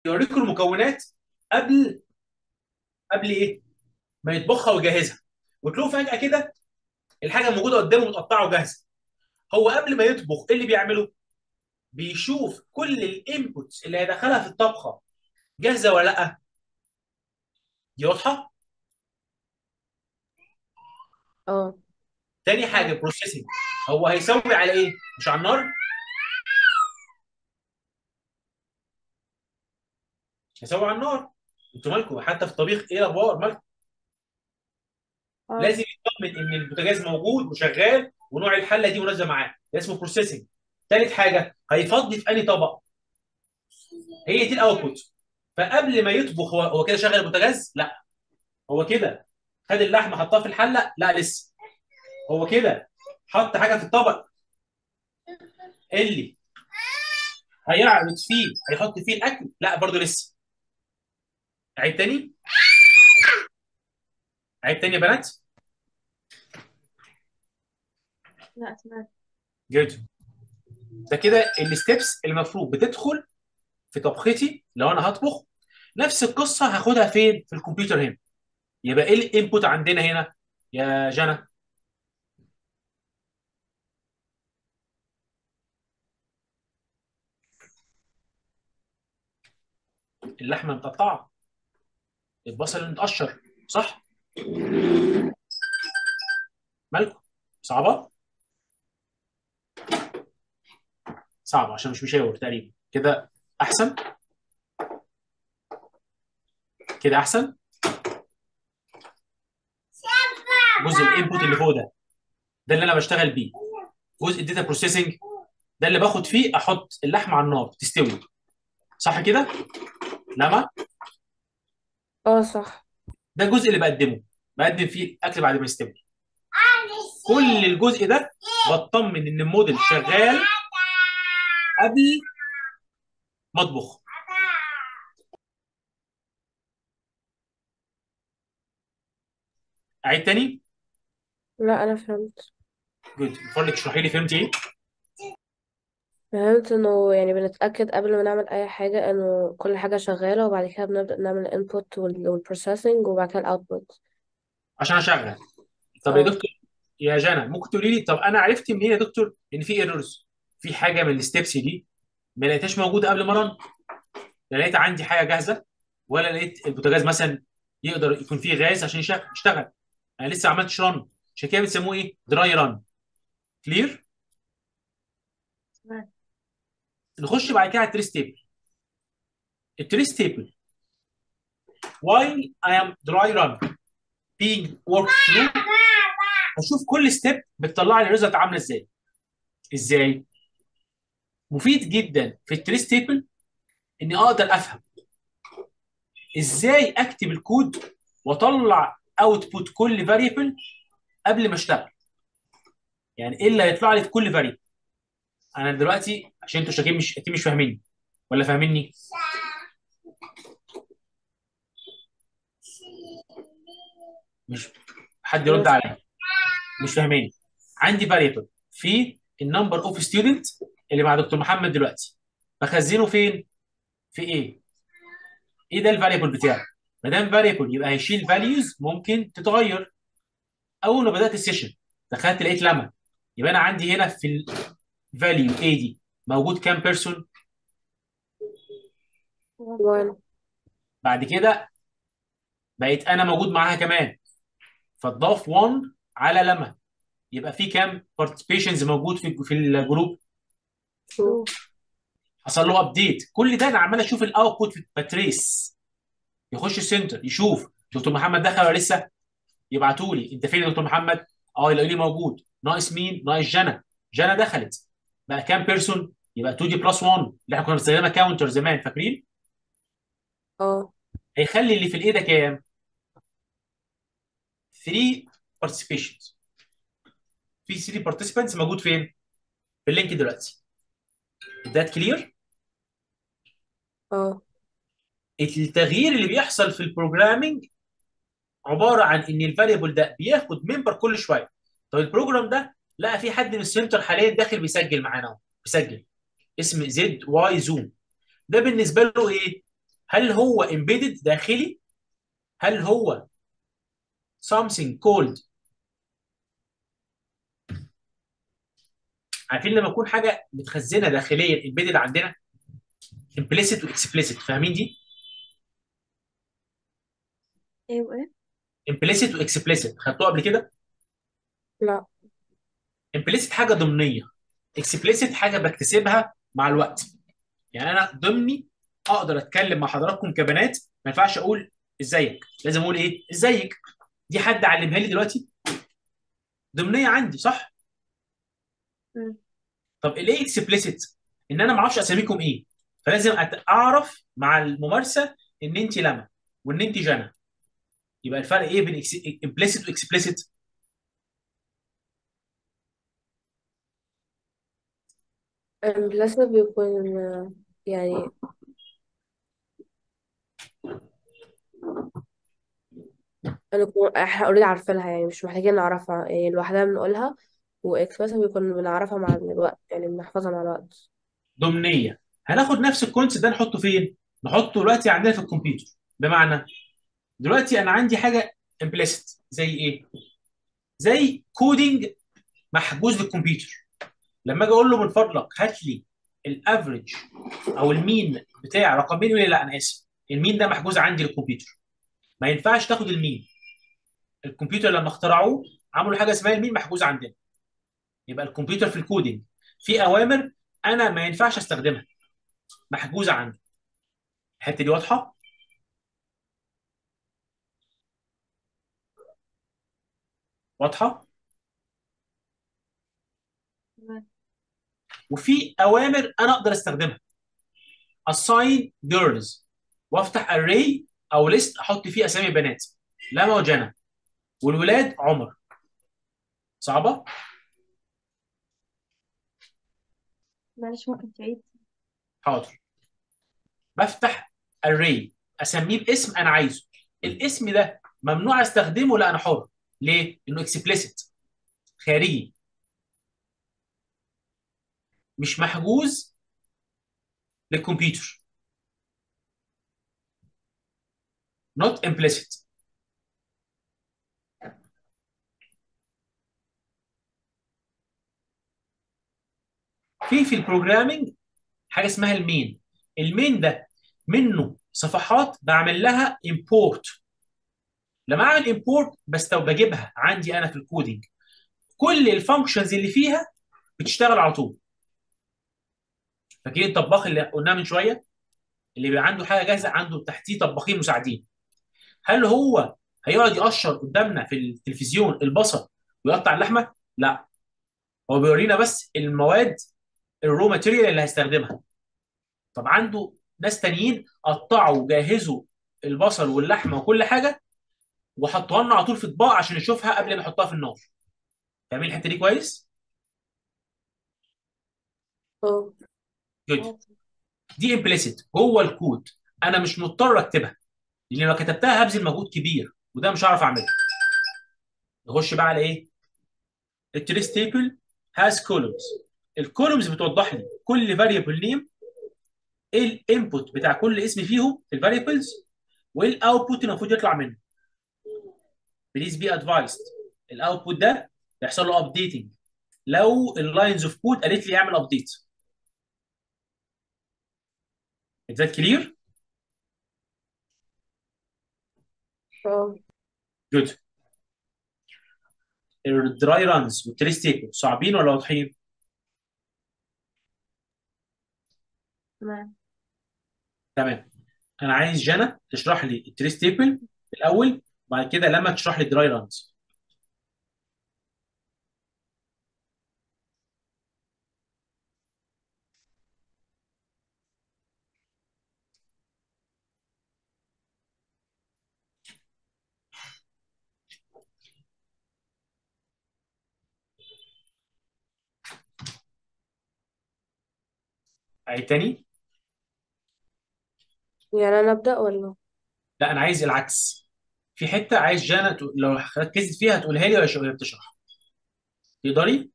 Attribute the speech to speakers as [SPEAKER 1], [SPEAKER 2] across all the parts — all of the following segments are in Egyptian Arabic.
[SPEAKER 1] يوريكم المكونات قبل قبل ايه؟ ما يطبخها ويجهزها وتلاقوا فجاه كده الحاجه موجوده قدامه متقطعه وجاهزه هو قبل ما يطبخ ايه اللي بيعمله؟ بيشوف كل الانبوتس اللي هيدخلها في الطبخه جاهزه ولا لا؟ دي واضحه؟
[SPEAKER 2] اه
[SPEAKER 1] تاني حاجه بروسيسنج هو هيسوي على ايه؟ مش على النار؟ هيسوي على النار انتوا مالكم حتى في الطبيخ ايه الاخبار مالكم؟
[SPEAKER 2] اه
[SPEAKER 1] لازم يطمن ان البوتاجاز موجود وشغال ونوع الحله دي مناسبه معاه ده اسمه بروسيسنج ثالث حاجه هيفضي في انهي طبق هي دي الاوتبوت فقبل ما يطبخ هو هو كده شغل البوتاجاز لا هو كده خد اللحمه حطها في الحله لا لسه هو كده حط حاجه في الطبق اللي هيعرض فيه هيحط فيه الاكل لا برضه لسه عيد تاني عيد تاني يا بنات
[SPEAKER 2] لا سمعت
[SPEAKER 1] جود ده كده الستبس اللي المفروض بتدخل في طبختي لو انا هطبخ نفس القصه هاخدها فين في الكمبيوتر هنا يبقى ايه الانبوت عندنا هنا يا جنى اللحمه متقطعه البصل المتقشر صح مالكم صعبه صعبه عشان مش مشاور تقريبا كده احسن كده احسن جزء الانبوت اللي فوق ده ده اللي انا بشتغل بيه جزء الداتا بروسيسنج ده اللي باخد فيه احط اللحمه على النار تستوي صح كده لما
[SPEAKER 2] اه صح
[SPEAKER 1] ده الجزء اللي بقدمه بقدم فيه الاكل بعد ما يستوي كل الجزء ده بطمن ان الموديل شغال قبل ما اطبخ اعيد تاني
[SPEAKER 2] لا انا فهمت
[SPEAKER 1] جود من فضلك اشرحي لي فهمتي ايه
[SPEAKER 2] فهمت انه يعني بنتأكد قبل ما نعمل اي حاجة انه كل حاجة شغالة وبعد كده بنبدأ نعمل الانبوت والبروسيسنج وبعد كده الاوتبوت
[SPEAKER 1] عشان اشغل طب يا
[SPEAKER 2] اه
[SPEAKER 1] دكتور يا جنى ممكن تقولي لي طب انا عرفت منين يا دكتور ان في ايرورز في حاجه من الستبس دي ما لقيتهاش موجوده قبل ما رن لا لقيت عندي حاجه جاهزه ولا لقيت البوتاجاز مثلا يقدر يكون فيه غاز عشان يشغل يشتغل انا لسه ما عملتش رن عشان كده بتسموه ايه دراي رن كلير
[SPEAKER 2] سمعت.
[SPEAKER 1] نخش بعد كده على التريس تيبل التريس تيبل while I am dry run being worked through هشوف كل ستيب بتطلع لي الريزلت عامله ازاي ازاي مفيد جدا في التريس تيبل اني اقدر افهم ازاي اكتب الكود واطلع اوتبوت كل فاريبل قبل ما اشتغل يعني ايه اللي هيطلع لي في كل فاريبل انا دلوقتي عشان انتوا شاكين مش اكيد مش فاهميني ولا فاهميني مش حد يرد
[SPEAKER 2] مش
[SPEAKER 1] عليا مش فاهميني عندي فاريبل في النمبر اوف ستودنت اللي مع دكتور محمد دلوقتي بخزنه فين في ايه ايه ده الفاريبل بتاعي ما دام فاريبل يبقى هيشيل فاليوز ممكن تتغير اول ما بدات السيشن دخلت لقيت لما يبقى انا عندي هنا في الفاليو ايه دي موجود كام بيرسون
[SPEAKER 2] وان
[SPEAKER 1] بعد كده بقيت انا موجود معاها كمان فتضاف 1 على لما يبقى في كام بارتيسيبيشنز موجود في في الجروب
[SPEAKER 2] تو
[SPEAKER 1] حصل له ابديت كل ده انا عمال اشوف الاوتبوت بتريس يخش السنتر يشوف دكتور محمد دخل ولا لسه يبعتوا لي انت فين يا دكتور محمد اه يلاقي لي موجود ناقص مين ناقص جنى جنى دخلت بقى كام بيرسون يبقى 2 دي بلس 1 اللي احنا كنا بنستخدمها كاونتر زمان فاكرين
[SPEAKER 2] اه
[SPEAKER 1] هيخلي اللي في الايه ده كام 3 participations في 3 participants موجود فين في اللينك دلوقتي ذات كلير
[SPEAKER 2] اه
[SPEAKER 1] التغيير اللي بيحصل في البروجرامينج عباره عن ان الفاريبل ده بياخد ممبر كل شويه طب البروجرام ده لقى في حد من السنتر حاليا داخل بيسجل معانا اهو بيسجل اسم زد واي زوم ده بالنسبه له ايه هل هو embedded داخلي هل هو something called عارفين لما يكون حاجه متخزنه داخليا embedded عندنا implicit و explicit فاهمين دي
[SPEAKER 3] ايوه ايه
[SPEAKER 1] implicit و explicit خدتوها قبل كده
[SPEAKER 2] لا
[SPEAKER 1] implicit حاجه ضمنيه explicit حاجه بكتسبها مع الوقت يعني انا ضمني اقدر اتكلم مع حضراتكم كبنات ما ينفعش اقول ازيك لازم اقول ايه ازيك دي حد علمها لي دلوقتي ضمنيه عندي صح
[SPEAKER 3] مم.
[SPEAKER 1] طب الايه اكسبليسيت ان انا ما اعرفش اساميكم ايه فلازم أت- اعرف مع الممارسه ان انت لما وان انت جنى يبقى الفرق ايه بين امبليسيت واكسبليسيت
[SPEAKER 2] implicit بيكون آه، يعني أنا كو- احنا اوريدي عارفينها يعني مش محتاجين نعرفها يعني لوحدها بنقولها واكسبريس بيكون بنعرفها مع الوقت يعني بنحفظها مع الوقت
[SPEAKER 1] ضمنيه هناخد نفس الكونسيبت ده نحطه فين نحطه دلوقتي عندنا في الكمبيوتر بمعنى دلوقتي انا عندي حاجه امبليسيت زي ايه زي كودينج محجوز للكمبيوتر لما اجي اقول له من فضلك هات لي الافريج او المين بتاع رقمين يقول لي لا انا اسف المين ده محجوز عندي للكمبيوتر ما ينفعش تاخد المين الكمبيوتر لما اخترعوه عملوا حاجه اسمها المين محجوز عندنا يبقى الكمبيوتر في الكودينج في اوامر انا ما ينفعش استخدمها محجوزه عندي الحته دي واضحه واضحه
[SPEAKER 3] تمام
[SPEAKER 1] وفي اوامر انا اقدر استخدمها assign girls وافتح array او list احط فيه اسامي بنات لما وجنى والولاد عمر صعبه
[SPEAKER 3] معلش ممكن تعيد
[SPEAKER 1] حاضر بفتح array اسميه باسم انا عايزه الاسم ده ممنوع استخدمه لا انا حر ليه؟ انه explicit خارجي مش محجوز للكمبيوتر not implicit في في البروجرامينج حاجه اسمها المين المين ده منه صفحات بعمل لها import لما اعمل import بس بجيبها عندي انا في الكودينج كل الفانكشنز اللي فيها بتشتغل على طول فاكرين الطباخ اللي قلناه من شويه اللي بيبقى عنده حاجه جاهزه عنده تحتيه طباخين مساعدين هل هو هيقعد يقشر قدامنا في التلفزيون البصل ويقطع اللحمه؟ لا هو بيورينا بس المواد الرو ماتيريال اللي هيستخدمها طب عنده ناس تانيين قطعوا وجهزوا البصل واللحمه وكل حاجه وحطوها لنا على طول في اطباق عشان نشوفها قبل ما نحطها في النار فاهمين الحته دي كويس؟
[SPEAKER 2] اه
[SPEAKER 1] جود
[SPEAKER 3] اه
[SPEAKER 1] دي امبليسيت جوه الكود انا مش مضطر اكتبها لان لو كتبتها هبذل مجهود كبير وده مش هعرف اعمله نخش بقى على ايه التريس تيبل هاز كولومز الكولومز بتوضح لي كل فاريبل نيم ايه الانبوت بتاع كل اسم فيهم في الفاريبلز وايه الاوتبوت اللي المفروض يطلع منه بليز بي ادفايسد الاوتبوت ده يحصل له ابديتنج لو اللاينز اوف كود قالت لي اعمل ابديت Is that clear?
[SPEAKER 2] اه
[SPEAKER 1] Good. الدراي رانز والتريس تيبل صعبين ولا واضحين؟
[SPEAKER 3] تمام
[SPEAKER 1] تمام انا عايز جنى تشرح لي التريس تيبل الاول بعد كده لما تشرح لي الدراي رانز عيد تاني
[SPEAKER 2] يعني انا ابدا ولا
[SPEAKER 1] لا انا عايز العكس في حته عايز جنى تق- لو ركزت فيها تقولها لي ولا ش- ولا بتشرح تقدري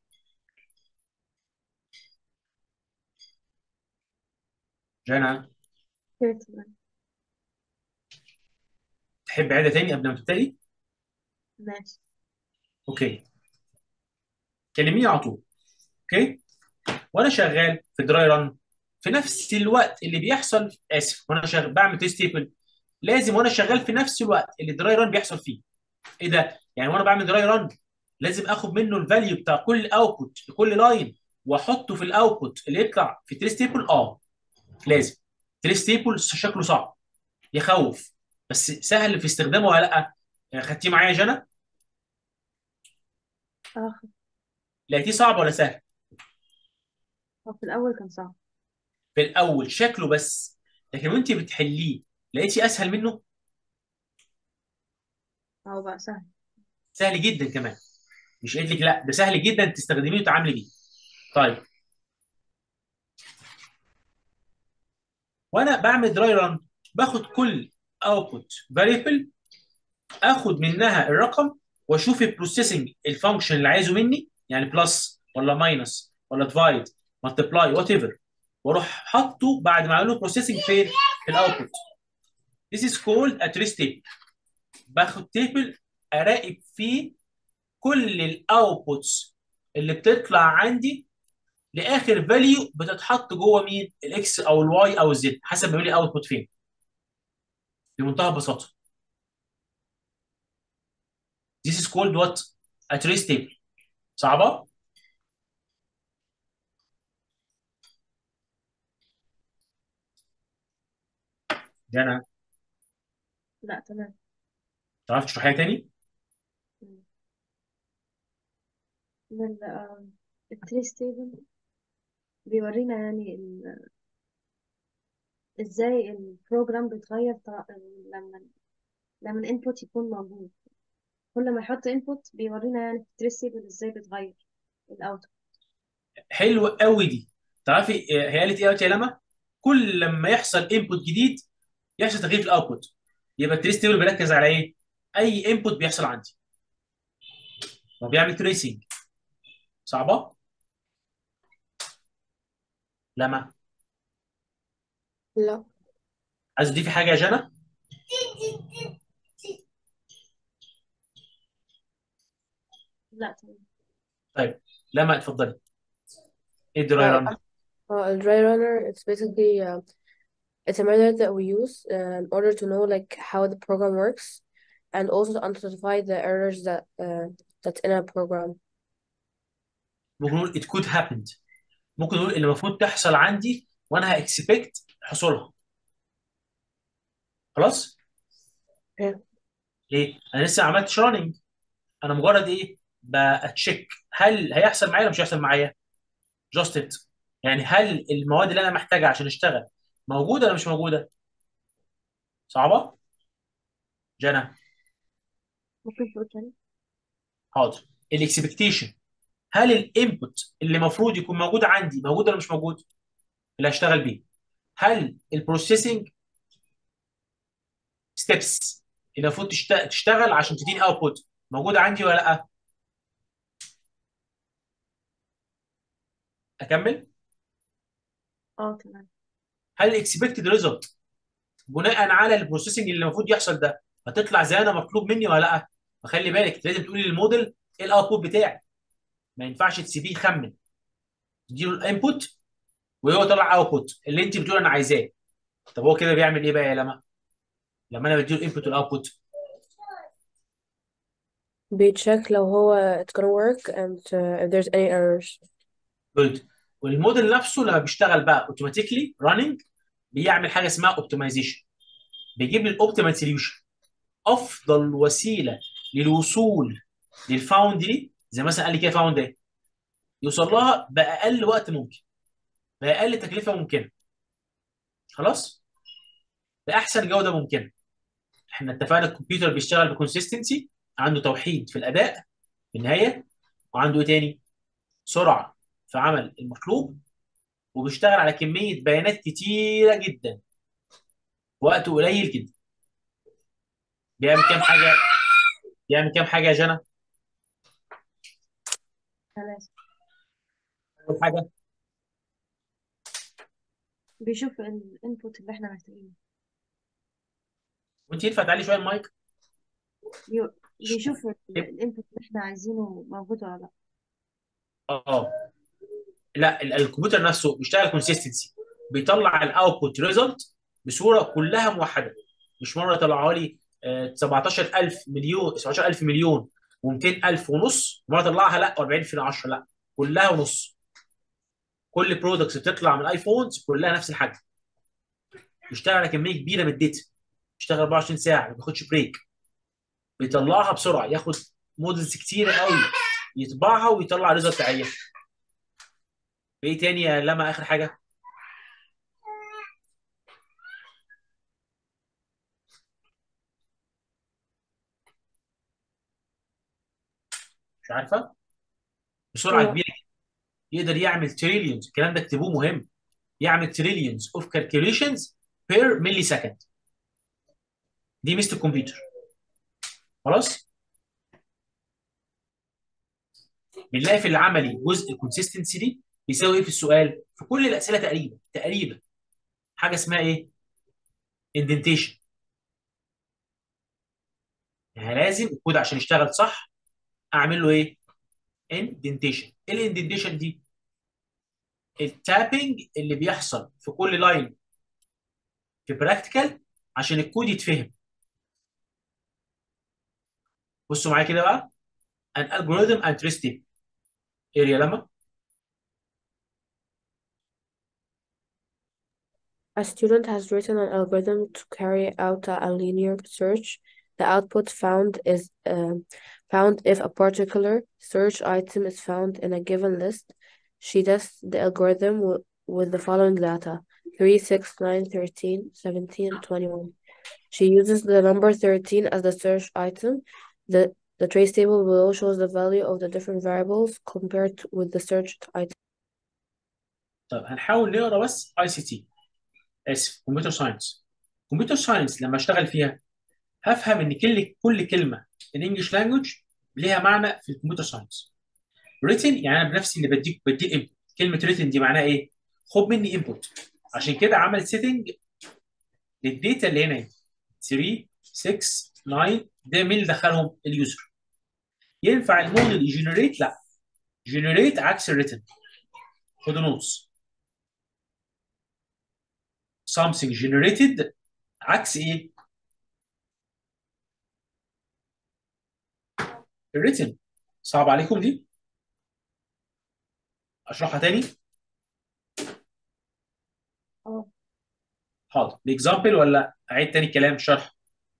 [SPEAKER 1] جنى
[SPEAKER 3] كده تمام
[SPEAKER 1] تحب اعيدها تاني قبل ما تبتدي
[SPEAKER 3] ماشي
[SPEAKER 1] اوكي كلميني على طول اوكي وانا شغال في دراي ران في نفس الوقت اللي بيحصل اسف وانا شغال بعمل تيست تيبل لازم وانا شغال في نفس الوقت اللي دراي ران بيحصل فيه ايه ده يعني وانا بعمل دراي ران لازم اخد منه الفاليو بتاع كل اوتبوت لكل لاين واحطه في الاوتبوت اللي يطلع في تريس تيبل اه لازم تريس تيبل شكله صعب يخوف بس سهل في استخدامه ولا لا يعني خدتيه معايا يا جنى
[SPEAKER 3] اه
[SPEAKER 1] لقيتيه صعب ولا سهل
[SPEAKER 3] هو في الأول كان صعب
[SPEAKER 1] في الاول شكله بس لكن وانت بتحليه لقيتي اسهل منه
[SPEAKER 3] هو بقى سهل
[SPEAKER 1] سهل جدا كمان مش قلت لك لا ده سهل جدا تستخدميه وتتعاملي بيه طيب وانا بعمل دراي ران باخد كل اوتبوت فاريبل اخد منها الرقم واشوف البروسيسنج الفانكشن اللي عايزه مني يعني بلس ولا ماينس ولا ديفايد مالتبلاي وات ايفر واروح حاطه بعد ما اعمل له بروسيسنج فين في الاوتبوت This is called a trace table باخد تيبل اراقب فيه كل الاوتبوتس اللي بتطلع عندي لاخر فاليو بتتحط جوه مين الاكس او الواي او الزد حسب ما يقول لي اوتبوت فين بمنتهى البساطه This is called what a trace table صعبه ده انا
[SPEAKER 3] لا تمام
[SPEAKER 1] تعرف تشرحها تاني
[SPEAKER 3] من آه، التريس تيبل بيورينا يعني ال- ازاي البروجرام بيتغير ط- لما لما الانبوت يكون موجود كل ما يحط انبوت بيورينا يعني في التريس تيبل ازاي بيتغير الاوت
[SPEAKER 1] حلو قوي دي تعرفي آه، هي قالت ايه قالت يا لما كل لما يحصل انبوت جديد يحصل تغيير في الاوتبوت يبقى التريس تيبل بيركز على ايه اي انبوت بيحصل عندي وبيعمل تريسنج صعبه لما
[SPEAKER 2] لا
[SPEAKER 1] عايز تضيفي حاجه يا جنى
[SPEAKER 3] لا تمام
[SPEAKER 1] طيب لما اتفضلي ايه الدراي
[SPEAKER 2] uh,
[SPEAKER 1] ران
[SPEAKER 2] uh, a dry runner it's basically uh, it's a method that we use uh, in order to know like how the program works and also to identify the errors that uh, that's in a program
[SPEAKER 1] ممكن نقول it could happen ممكن نقول اللي المفروض تحصل عندي وانا هاكسبكت حصولها خلاص
[SPEAKER 2] Okay.
[SPEAKER 1] ليه انا لسه ما عملتش راننج انا مجرد ايه بتشيك هل هيحصل معايا ولا مش هيحصل معايا جاست ات يعني هل المواد اللي انا محتاجها عشان اشتغل موجوده ولا مش موجوده صعبه جنى
[SPEAKER 3] ممكن تقول تاني
[SPEAKER 1] حاضر الاكسبكتيشن هل الانبوت اللي المفروض يكون موجود عندي موجود ولا مش موجود اللي هشتغل بيه هل البروسيسنج ستيبس اللي المفروض تشت- تشتغل عشان تديني اوتبوت موجوده عندي ولا لا اكمل
[SPEAKER 3] اه تمام
[SPEAKER 1] هل الاكسبكتد ريزلت بناء على البروسيسنج اللي المفروض يحصل ده هتطلع زي انا مطلوب مني ولا لا فخلي بالك لازم تقولي للموديل ايه الاوتبوت بتاعي ما ينفعش تسيبيه يخمن تديله الانبوت وهو طلع اوتبوت اللي انت بتقول انا عايزاه طب هو كده بيعمل ايه بقى يا لما لما انا بديله الانبوت والاوتبوت
[SPEAKER 2] بيتشيك لو هو it's gonna work and uh, if there's any errors
[SPEAKER 1] جود والموديل نفسه لما بيشتغل بقى اوتوماتيكلي راننج بيعمل حاجه اسمها اوبتمايزيشن بيجيب لي الاوبتيمال سوليوشن افضل وسيله للوصول للفاوندري زي مثلا قال لي كده فاوند ايه يوصل لها باقل وقت ممكن باقل تكلفه ممكنه خلاص باحسن جوده ممكنه احنا اتفقنا الكمبيوتر بيشتغل بكونسيستنسي عنده توحيد في الاداء في النهايه وعنده ايه تاني سرعه في عمل المطلوب وبيشتغل على كميه بيانات كتيره جدا وقت قليل جدا بيعمل كام حاجه بيعمل كام حاجه يا جنى
[SPEAKER 3] ثلاثة
[SPEAKER 1] اول حاجه
[SPEAKER 3] بيشوف الانبوت اللي احنا محتاجينه
[SPEAKER 1] وانت ينفع تعلي شويه المايك
[SPEAKER 3] بي- بيشوف الانبوت اللي احنا عايزينه موجود ولا لا
[SPEAKER 1] اه لا ال- الكمبيوتر نفسه بيشتغل كونسيستنسي بيطلع الاوتبوت ريزلت بصوره كلها موحده مش مره يطلعها لي آه، 17000 مليون 17000 مليون و200000 ونص مره طلعها لا 40 في 10 لا كلها ونص كل برودكتس بتطلع من الايفونز كلها نفس الحجم بيشتغل على كميه كبيره من الداتا بيشتغل 24 ساعه ما بياخدش بريك بيطلعها بسرعه ياخد مودلز كتير قوي يطبعها ويطلع ريزلت عاليه ايه تاني يا لما اخر حاجه مش عارفه بسرعه
[SPEAKER 2] لا
[SPEAKER 1] كبيره يقدر يعمل تريليونز الكلام ده اكتبوه مهم يعمل تريليونز اوف كالكوليشنز بير ملي سكند دي ميزه الكمبيوتر خلاص بنلاقي في العملي جزء الكونسيستنسي دي بيساوي ايه في السؤال في كل الاسئله تقريبا تقريبا حاجه اسمها ايه اندنتيشن يعني لازم الكود عشان يشتغل صح اعمل له ايه اندنتيشن ايه الاندنتيشن دي التابنج اللي بيحصل في كل لاين في براكتيكال عشان الكود يتفهم بصوا معايا كده بقى an algorithm and trace table اريا لما
[SPEAKER 2] A student has written an algorithm to carry out a linear search. The output found is um, found if a particular search item is found in a given list. She tests the algorithm w- with the following data: 3, 6, 9, 13, 17, 21. She uses the number 13 as the search item. The, the trace table below shows the value of the different variables compared with the searched item.
[SPEAKER 1] طب هنحاول نقرا بس اي سي تي اسف كمبيوتر ساينس كمبيوتر ساينس لما اشتغل فيها هفهم ان كل كل كلمه الانجليش لانجوج ليها معنى في الكمبيوتر ساينس ريتن يعني انا بنفسي اللي بديك بدي الانبوت كلمه ريتن دي معناها ايه خد مني انبوت عشان كده عمل سيتنج للداتا اللي هنا 3 6 9 ده مين اللي دخلهم اليوزر ينفع الموديل يجنريت لا جنريت عكس الريتن خدوا نوتس something generated عكس ايه الريتن صعب عليكم دي اشرحها تاني
[SPEAKER 3] اه
[SPEAKER 1] حاضر باكزامبل ولا اعيد تاني الكلام الشرح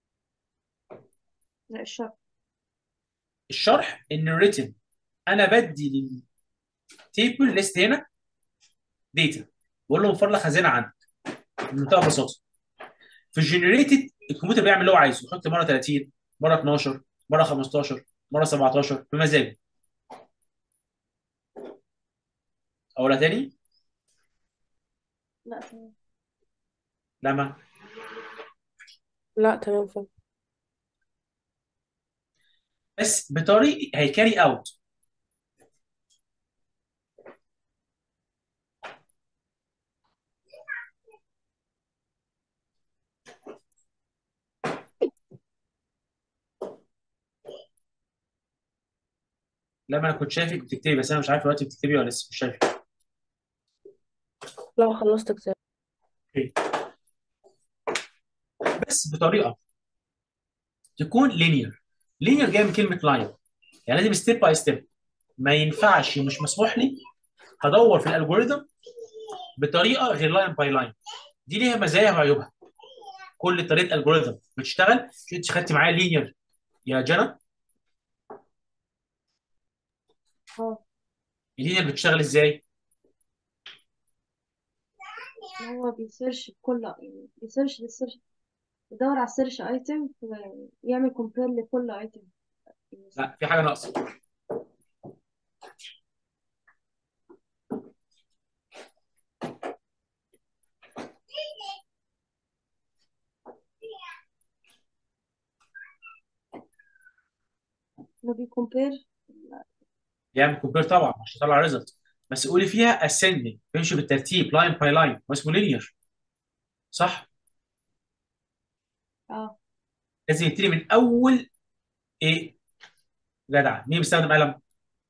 [SPEAKER 3] لا الشرط
[SPEAKER 1] الشرح ان الريتن انا بدي للتيبل ليست هنا داتا بقول له من فضلك خزانه عندك بمنتهى البساطه في الجنريتد الكمبيوتر بيعمل اللي هو عايزه يحط مره 30 مره 12 مره 15 مره 17 بمزاجه اقولها تاني
[SPEAKER 3] لا تمام
[SPEAKER 1] لما
[SPEAKER 2] لا تمام فهم
[SPEAKER 1] بس بطريقه هيكاري اوت لما انا كنت شايفك بتكتبي بس انا مش عارف دلوقتي بتكتبي ولا لسه مش شايفك
[SPEAKER 2] لا خلصت كتاب
[SPEAKER 1] اوكي. بس بطريقه تكون لينير لينير جاي من كلمه لاين يعني لازم ستيب باي ستيب ما ينفعش مش مسموح لي هدور في الالجوريثم بطريقه غير لاين باي لاين دي ليها مزايا وعيوبها كل طريقه الجوريثم بتشتغل مش انت خدتي معايا لينير يا جنى
[SPEAKER 3] اه
[SPEAKER 1] اللينير بتشتغل ازاي
[SPEAKER 3] هو بيسيرش بكل يعني بيسيرش للسيرش يدور على السيرش ايتم ويعمل كومبير لكل ايتم
[SPEAKER 1] لا في حاجه ناقصه
[SPEAKER 3] انه بيكومبير
[SPEAKER 1] يعمل كومبير طبعا عشان يطلع ريزلت بس قولي فيها ascending بيمشي بالترتيب لاين باي لاين هو اسمه لينير صح
[SPEAKER 3] اه
[SPEAKER 1] لازم يبتدي من اول ايه جدع مين بيستخدم قلم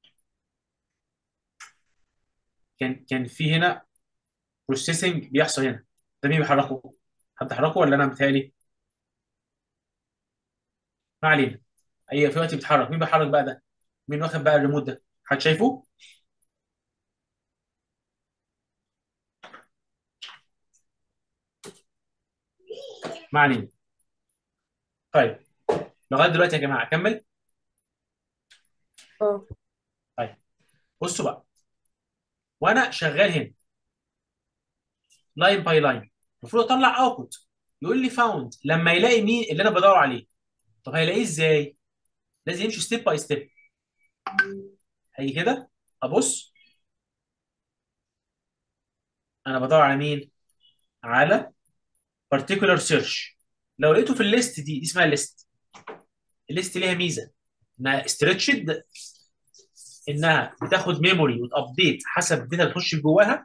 [SPEAKER 1] كان كان في هنا بروسيسنج بيحصل هنا ده مين بيحركه حد حركه ولا انا متهيألي ما علينا اي في وقت بيتحرك مين بيحرك بقى ده مين واخد بقى الريموت ده حد شايفه ما علينا طيب لغايه دلوقتي يا جماعه اكمل
[SPEAKER 2] اه
[SPEAKER 1] طيب بصوا بقى وانا شغال هنا لاين باي لاين المفروض اطلع اوتبوت يقول لي فاوند لما يلاقي مين اللي انا بدور عليه طب هيلاقيه ازاي لازم يمشي ستيب باي ستيب هيجي كده ابص انا بدور على مين على particular search لو لقيته في الليست دي دي اسمها ليست الليست ليها ميزه انها ستريتشد انها بتاخد ميموري وتابديت حسب الداتا اللي تخش جواها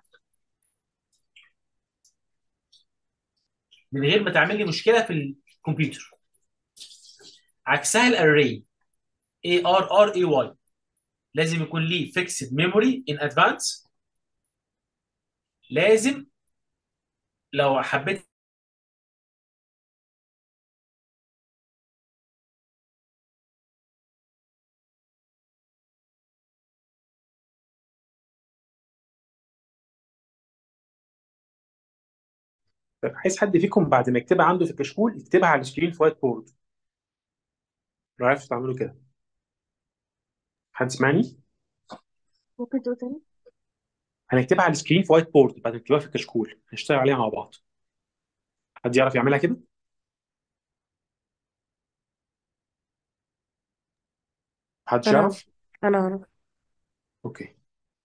[SPEAKER 1] من غير ما تعمل لي مشكله في الكمبيوتر عكسها الاري اي ار ار اي واي لازم يكون ليه فيكسد ميموري ان ادفانس لازم لو حبيت عايز حد فيكم بعد ما يكتبها عنده في الكشكول يكتبها على السكرين في وايت بورد لو عرفتوا تعملوا كده حد سمعني
[SPEAKER 3] ممكن تقول تاني
[SPEAKER 1] هنكتبها على السكرين في وايت بورد بعد ما نكتبها في الكشكول هنشتغل عليها مع بعض حد يعرف يعملها كده محدش
[SPEAKER 2] انا
[SPEAKER 1] يعرف
[SPEAKER 2] انا اعرف
[SPEAKER 1] اوكي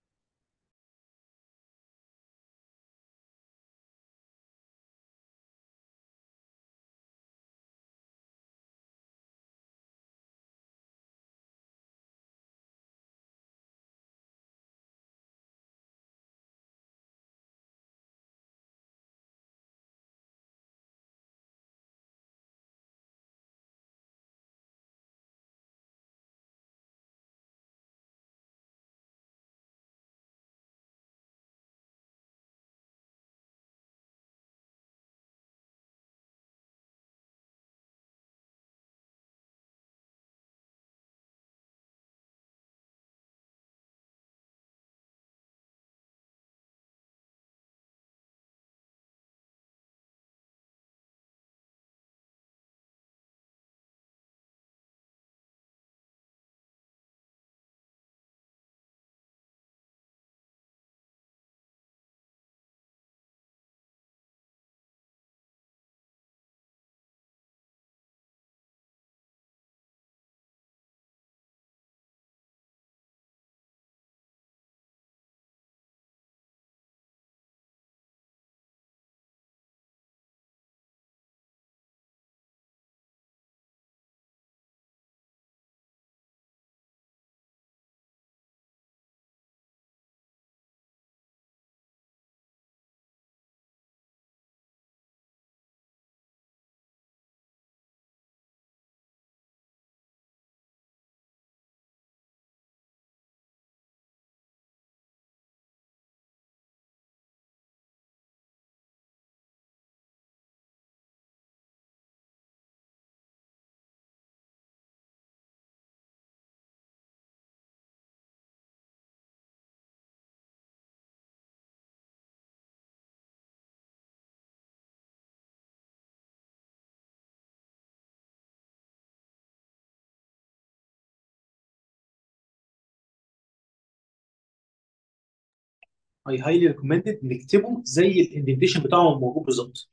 [SPEAKER 1] I highly recommended نكتبه زي الاندنتيشن بتاعه موجود بالظبط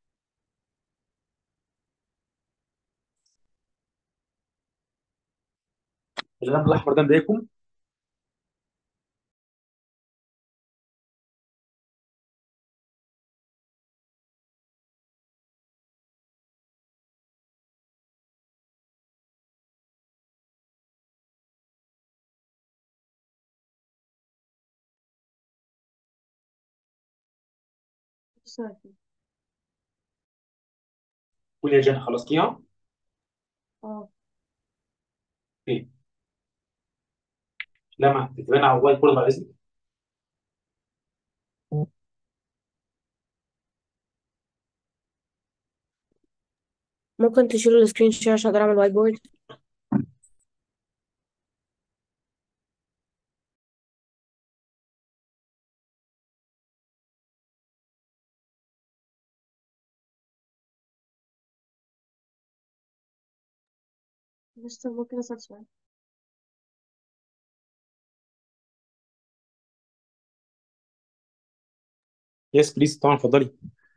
[SPEAKER 1] الغام الاحمر ده مضايقكم
[SPEAKER 3] سوري
[SPEAKER 1] قول يا جان خلصتيها
[SPEAKER 3] اه
[SPEAKER 1] اوكي لما تكتبنا على الوايت بورد بعد اذنك
[SPEAKER 2] ممكن تشيلوا السكرين شير عشان اقدر اعمل وايت بورد
[SPEAKER 3] مستر ممكن أسأل سؤال
[SPEAKER 1] يس بليز طبعا اتفضلي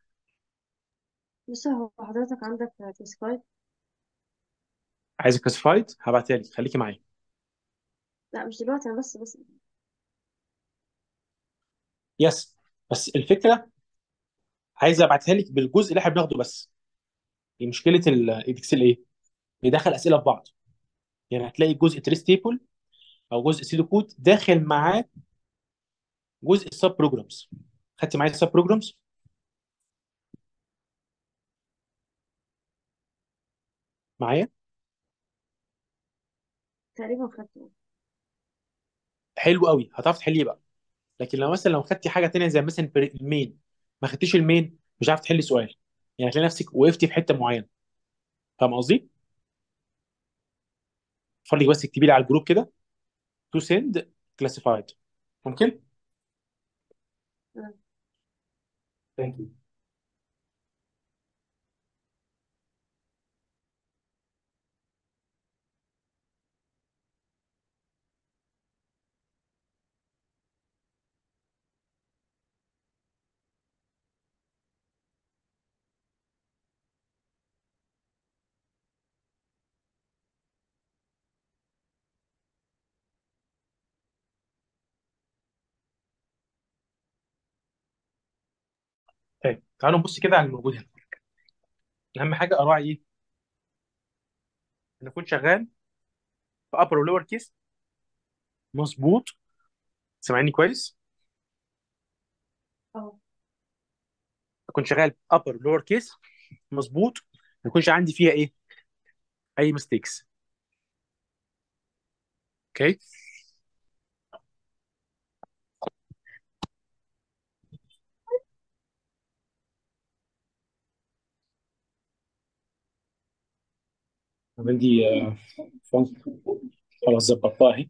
[SPEAKER 3] مستر هو حضرتك عندك كلاسيفايد
[SPEAKER 1] عايزه كلاسيفايد هبعتها لك خليكي معايا
[SPEAKER 3] لا مش دلوقتي أنا بس بس
[SPEAKER 1] يس بس الفكره عايز ابعتها لك بالجزء اللي احنا بناخده بس هي مشكله ال- الاكسل ايه؟ بيدخل اسئله في بعض يعني هتلاقي جزء تريس تيبل او جزء سيدو كود داخل معاه جزء السب بروجرامز خدتي معايا السب بروجرامز معايا
[SPEAKER 3] تقريبا خدته
[SPEAKER 1] حلو قوي هتعرف تحليه بقى لكن لو مثلا لو خدتي حاجه تانية زي مثلا بري- المين ما خدتيش المين مش عارف تحلي سؤال يعني هتلاقي نفسك وقفتي في حته معينه فاهم قصدي؟ خليك بس اكتبي لي على الجروب كده تو سند كلاسيفايد ممكن؟
[SPEAKER 3] مم.
[SPEAKER 1] ثانك يو طيب تعالوا نبص كده على الموجود هنا اهم حاجه اراعي ايه؟ ان اكون شغال في upper و lower case مظبوط سامعني كويس؟
[SPEAKER 3] اه
[SPEAKER 1] اكون شغال upper و lower case مظبوط ما يكونش عندي فيها ايه؟ اي mistakes اوكي؟ عندي آه، فونت خلاص ظبطتها اهي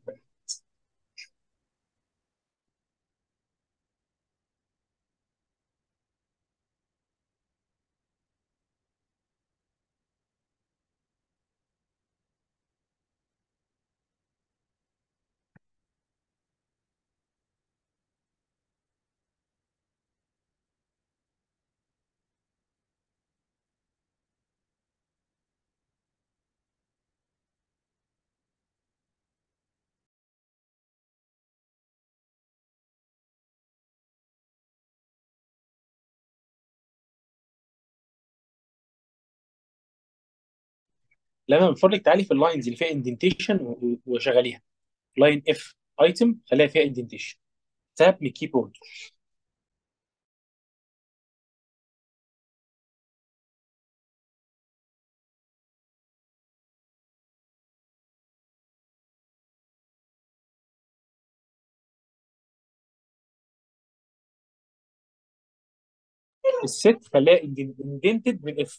[SPEAKER 1] لما من فضلك تعالي في اللاينز اللي فيها اندنتيشن وشغليها لاين اف ايتم خليها فيها اندنتيشن تاب من الكيبورد الست خليها اندنتد من اف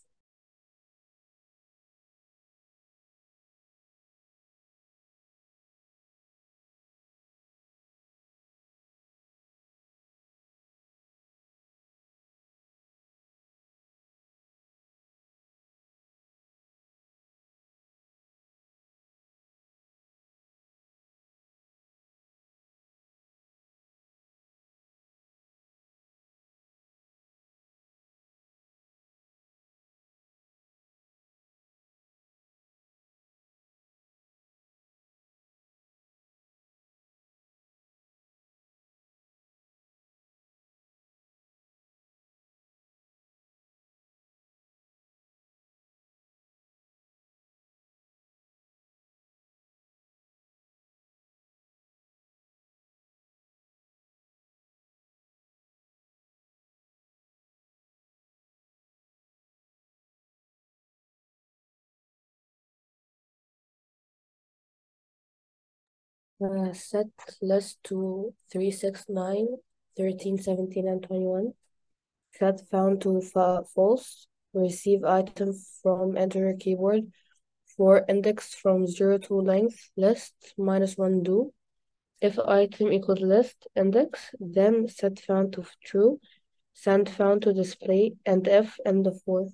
[SPEAKER 2] Uh, set list to 3, 6, 9, 13, 17, and 21. Set found to fa false. Receive item from enter keyboard. For index from 0 to length, list minus 1 do. If item equals list index, then set found to true, send found to display, and if end of for.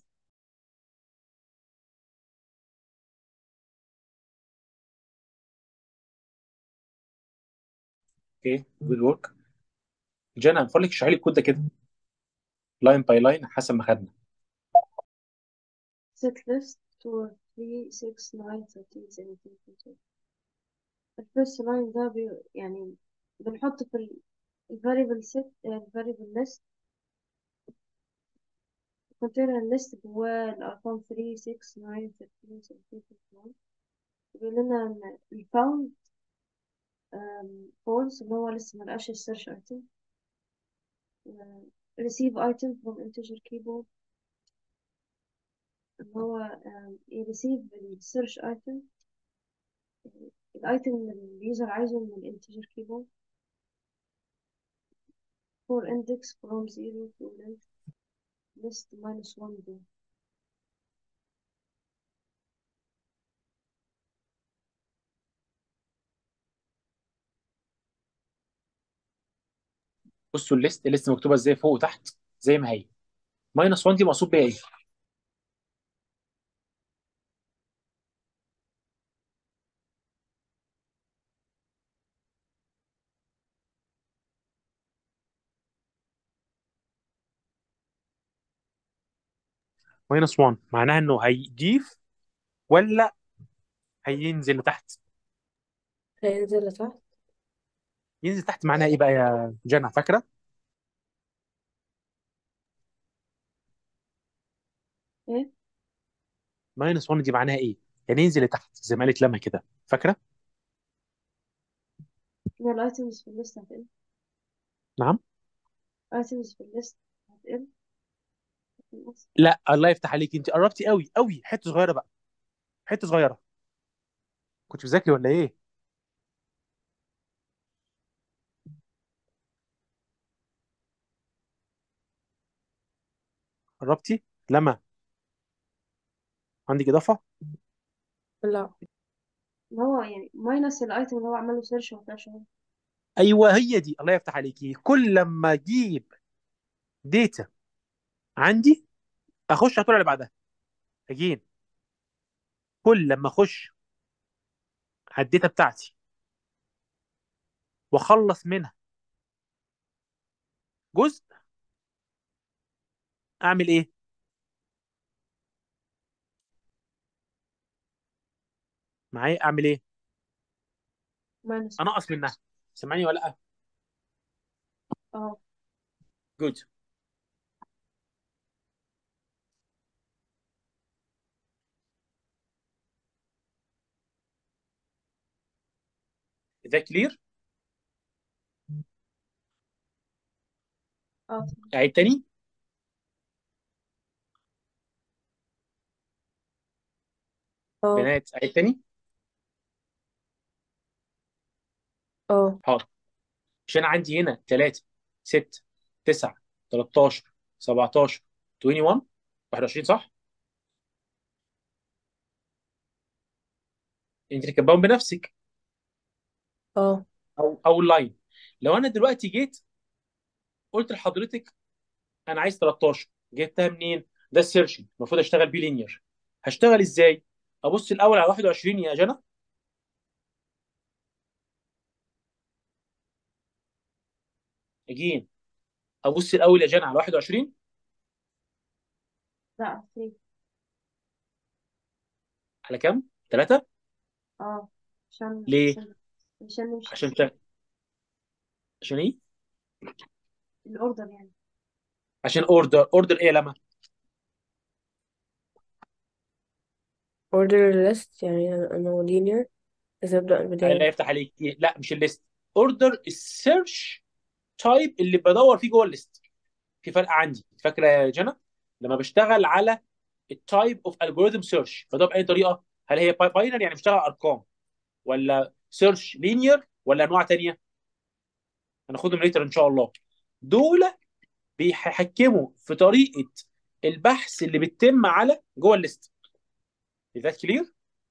[SPEAKER 1] اوكي جود ورك جانا من فضلك اشرحي لي الكود ده كده لاين باي لاين حسب ما خدنا
[SPEAKER 3] set list to 3 6 9 13 17 18 الفيرست لاين ده بي يعني بنحط في ال ال variable set ال variable list container list جواه الأرقام 3 6 9 13 17 21 بيقول لنا إن ال found um, false اللي هو لسه ملقاش ال search item uh, receive item from integer keyboard اللي هو um, يريسيف ال search item الايتم اللي اليوزر عايزه من الانتجر كيبورد for index from 0 to length list minus 1 do
[SPEAKER 1] بصوا الليست الليست مكتوبه ازاي فوق وتحت زي ما هي ماينس 1 دي مقصود بيها ايه؟ ماينس 1 معناها انه هيضيف ولا هينزل لتحت؟
[SPEAKER 2] هينزل لتحت
[SPEAKER 1] ينزل تحت معناها ايه بقى يا جنى فاكره؟
[SPEAKER 3] ايه
[SPEAKER 1] ماينس 1 دي معناها ايه؟ يعني ينزل لتحت زي ما قالت لما كده فاكره؟
[SPEAKER 3] ان الايتمز في الليست هتقل
[SPEAKER 1] نعم؟
[SPEAKER 3] ايتمز في الليست هتقل هتنقص.
[SPEAKER 1] لا الله يفتح عليك انت قربتي قوي قوي حته صغيره بقى حته صغيره كنت بتذاكري ولا ايه؟ قربتي؟ لما عندك اضافه؟
[SPEAKER 2] لا
[SPEAKER 3] اللي هو يعني ماينس الايتم اللي هو عمل له سيرش وما طلعش هو
[SPEAKER 1] ايوه هي دي الله يفتح عليكي كل لما اجيب داتا عندي اخش على طول اللي بعدها اجين كل لما اخش على الداتا بتاعتي واخلص منها جزء اعمل ايه معايا اعمل ايه
[SPEAKER 3] ماينس
[SPEAKER 1] انقص منها سامعني ولا لا
[SPEAKER 3] اه
[SPEAKER 1] جود ده كلير
[SPEAKER 3] اه
[SPEAKER 1] اعيد تاني
[SPEAKER 2] اه
[SPEAKER 1] بنات اعيد تاني
[SPEAKER 2] اه
[SPEAKER 1] حاضر عشان عندي هنا 3 6 9 13 17 21 21 صح انت اللي كاتباهم بنفسك
[SPEAKER 2] اه
[SPEAKER 1] او او لاين لو انا دلوقتي جيت قلت لحضرتك انا عايز 13 جبتها منين ده السيرشنج المفروض اشتغل بيه لينير هشتغل ازاي ابص الاول على 21 يا جنى اجين ابص الاول يا جنى على 21
[SPEAKER 3] لا 3
[SPEAKER 1] على كام 3
[SPEAKER 3] اه عشان
[SPEAKER 1] ليه
[SPEAKER 3] عشان عشان نمشي
[SPEAKER 1] عشان ت... عشان ايه
[SPEAKER 3] الاوردر يعني
[SPEAKER 1] عشان اوردر اوردر ايه يا لما
[SPEAKER 2] order list يعني انه linear إذا أبدأ
[SPEAKER 1] الله
[SPEAKER 2] البداية
[SPEAKER 1] يفتح عليك لا مش الليست اوردر السيرش تايب اللي بدور فيه جوه الليست في فرق عندي فاكره يا جنى لما بشتغل على التايب اوف الجوريثم سيرش فده باي طريقه هل هي باينر يعني بشتغل ارقام ولا سيرش لينير ولا انواع تانية هناخدهم ليتر ان شاء الله دول بيحكموا في طريقه البحث اللي بتتم على جوه الليست Is that clear?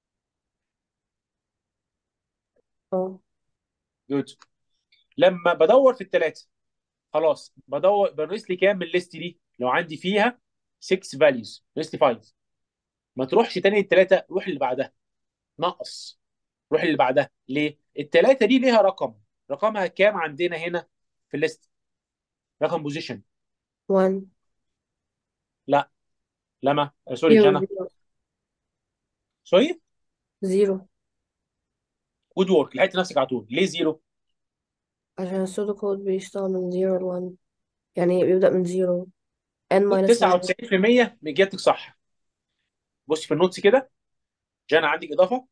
[SPEAKER 2] اه
[SPEAKER 1] جود لما بدور في الثلاثه خلاص بدور بنقص لي كام من الليست دي لو عندي فيها 6 فاليوز نقص لي 5 ما تروحش تاني الثلاثه روح اللي بعدها نقص روح اللي بعدها ليه الثلاثه دي ليها رقم رقمها كام عندنا هنا في الليست رقم بوزيشن
[SPEAKER 2] 1
[SPEAKER 1] لا لما آه، سوري
[SPEAKER 2] 0
[SPEAKER 1] جانا سوري
[SPEAKER 2] 0
[SPEAKER 1] جود وورك لحقت نفسك على طول ليه زيرو
[SPEAKER 2] عشان السودو كود بيشتغل من 0 ل 1 يعني بيبدأ من 0 n minus 1
[SPEAKER 1] 99% من اجابتك صح بص في النوتس كده جانا عندك اضافه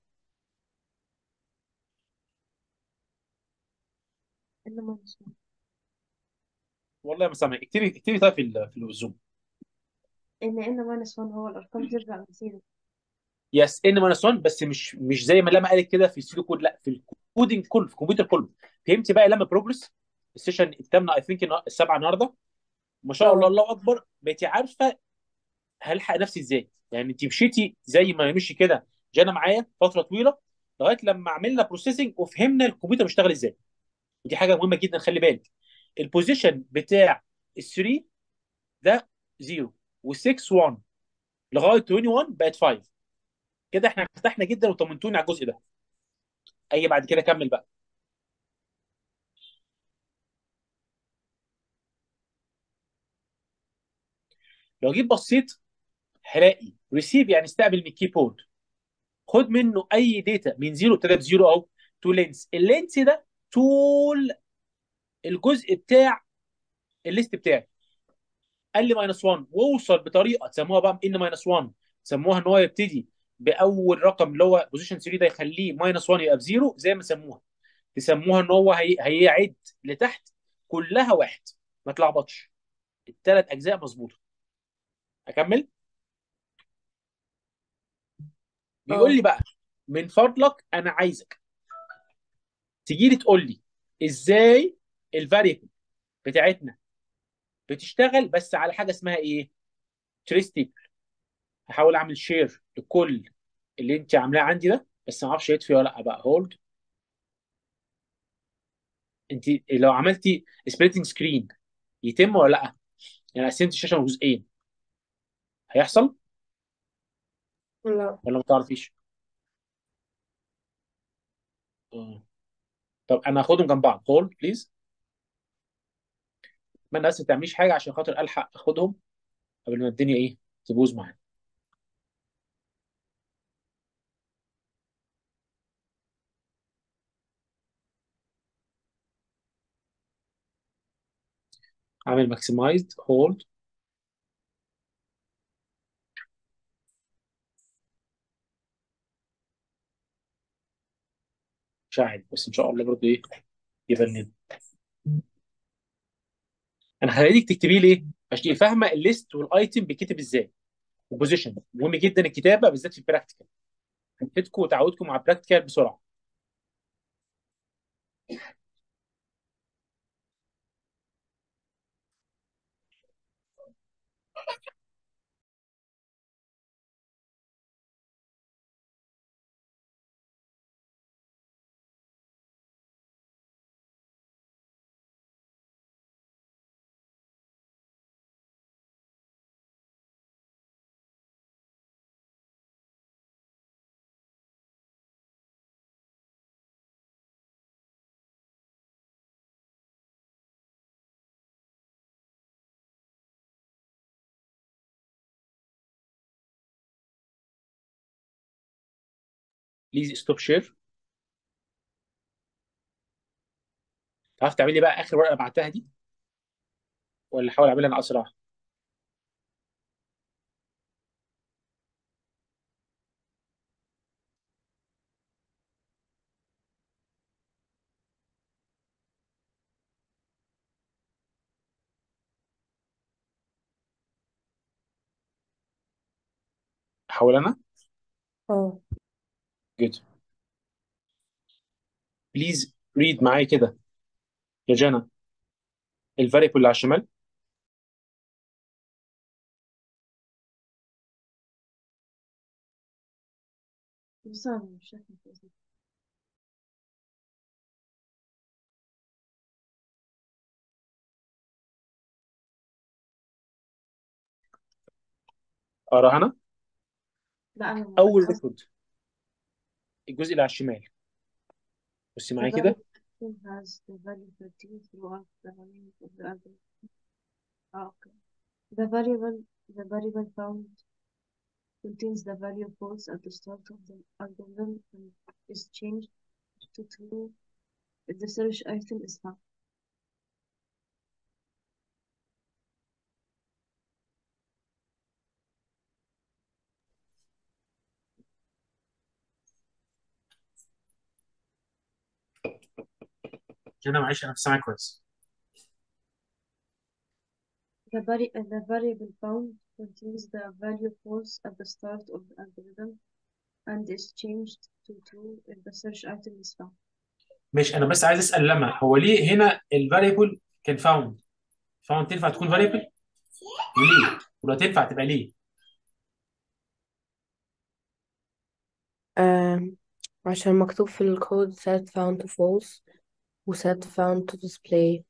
[SPEAKER 3] إن ماينس 1
[SPEAKER 1] والله ما سامع اكتبي اكتبي طيب في ال- في الزوم
[SPEAKER 3] إن إن ماينس 1 هو الأرقام ترجع من 0
[SPEAKER 1] يس ان ماينس 1 بس مش مش زي ما لما قالت كده في السيلو كود لا في الكودنج كله في الكمبيوتر كله فهمتي بقى لما بروجرس السيشن الثامنه اي ثينك السابعه النهارده ما شاء الله
[SPEAKER 2] اه
[SPEAKER 1] الله اكبر بقيتي عارفه هلحق نفسي ازاي يعني انت مشيتي زي ما مشي كده جانا معايا فتره طويله لغايه لما عملنا بروسيسنج وفهمنا الكمبيوتر بيشتغل ازاي ودي حاجه مهمه جدا خلي بالك البوزيشن بتاع ال 3 ده 0 وال6 1 لغايه 21 بقت 5 كده احنا ارتحنا جدا وطمنتوني على الجزء ده اي بعد كده كمل بقى لو جيت بصيت هلاقي ريسيف يعني استقبل من الكيبورد خد منه اي داتا من 0 ابتدى بزيرو او تو لينس اللينس ده طول الجزء بتاع الليست بتاعي قال لي ماينس 1 واوصل بطريقه تسموها بقى ان ماينس 1 سموها ان هو يبتدي باول رقم اللي هو بوزيشن 3 ده يخليه ماينس 1 يبقى بزيرو زي ما سموها تسموها ان هو هي... هيعد لتحت كلها واحد ما تلخبطش الثلاث اجزاء مظبوطه اكمل بيقول لي
[SPEAKER 2] اه
[SPEAKER 1] بقى من فضلك انا عايزك تيجي لي تقول لي ازاي الفاريبل بتاعتنا بتشتغل بس على حاجه اسمها ايه تريس تيبل هحاول اعمل شير لكل اللي انت عاملاه عندي ده بس ما اعرفش يطفي ولا لا بقى هولد انت لو عملتي سبليتنج سكرين يتم ولا لا يعني قسمت الشاشه جزئين هيحصل
[SPEAKER 2] لا
[SPEAKER 1] ولا ما تعرفيش آه. طب انا هاخدهم جنب بعض هولد بليز اتمنى بس ما تعمليش حاجه عشان خاطر الحق اخدهم قبل ما الدنيا ايه تبوظ معايا اعمل ماكسمايزد هولد مش عارف بس ان شاء الله برضه ايه يبان انا هخليك تكتبيه ليه عشان تبقي فاهمه الليست والايتم بيتكتب ازاي وبوزيشن مهم جدا الكتابه بالذات في البراكتيكال هتفيدكم وتعودكم على البراكتيكال بسرعه بليز ستوب شير تعرف تعملي بقى اخر ورقه بعتها دي ولا احاول اعملها انا اسرع احاول انا
[SPEAKER 2] اه
[SPEAKER 1] جود بليز ريد معايا كده يا جنى الفاريبل اللي على الشمال
[SPEAKER 3] بس أنا مش شايفة كويس.
[SPEAKER 1] اقراها انا
[SPEAKER 3] لا أنا
[SPEAKER 1] اول
[SPEAKER 3] قصدي
[SPEAKER 1] ريكورد الجزء اللي على الشمال بصي
[SPEAKER 3] the
[SPEAKER 1] معايا
[SPEAKER 3] value
[SPEAKER 1] كده
[SPEAKER 3] item has the value 13 throughout the running of the algorithm. Ah, okay. The variable the variable found contains the value false at the start of the algorithm and is changed to true if the search item is found.
[SPEAKER 1] جنى معلش انا مش سامعك كويس
[SPEAKER 3] The, vari- uh, the variable found contains the value false at the start of the algorithm and is changed to true if the search item is found.
[SPEAKER 1] ماشي انا بس عايز اسال لما هو ليه هنا الفاريبل كان فاوند فاوند تنفع تكون فاريبل وليه ولو تنفع تبقى ليه
[SPEAKER 2] آم، عشان مكتوب في الكود set found to false و set found to display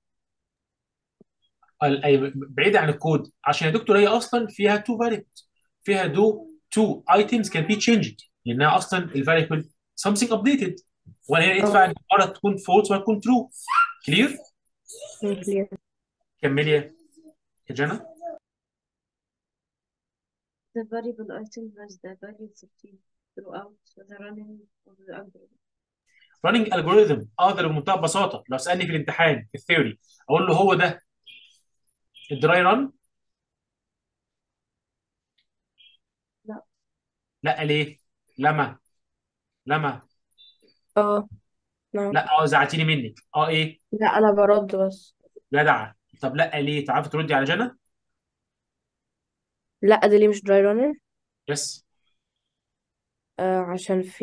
[SPEAKER 1] ال- أي- بعيد عن الكود عشان يا دكتور هي اصلا فيها تو فاريبلز فيها دو تو ايتمز كان بي تشينجد لانها اصلا الفاريبل something updated وانا هنا يدفع
[SPEAKER 2] اه
[SPEAKER 1] ان مره تكون فولس ولا تكون ترو كلير
[SPEAKER 2] clear
[SPEAKER 1] كملي يا يا جنى
[SPEAKER 3] The variable item has the value 13 throughout the running of the algorithm.
[SPEAKER 1] راننج الجوريزم اقدر بمنتهى البساطه لو سالني في الامتحان في الثيوري اقول له هو ده الدراي ران
[SPEAKER 3] لا
[SPEAKER 1] لا ليه لما لما
[SPEAKER 2] اه نعم
[SPEAKER 1] لا اه زعلتيني منك اه ايه
[SPEAKER 2] لا انا برد بس
[SPEAKER 1] جدع طب لا ليه تعرفي تردي على جنى
[SPEAKER 2] لا دي ليه مش dry runner
[SPEAKER 1] يس
[SPEAKER 2] آه عشان في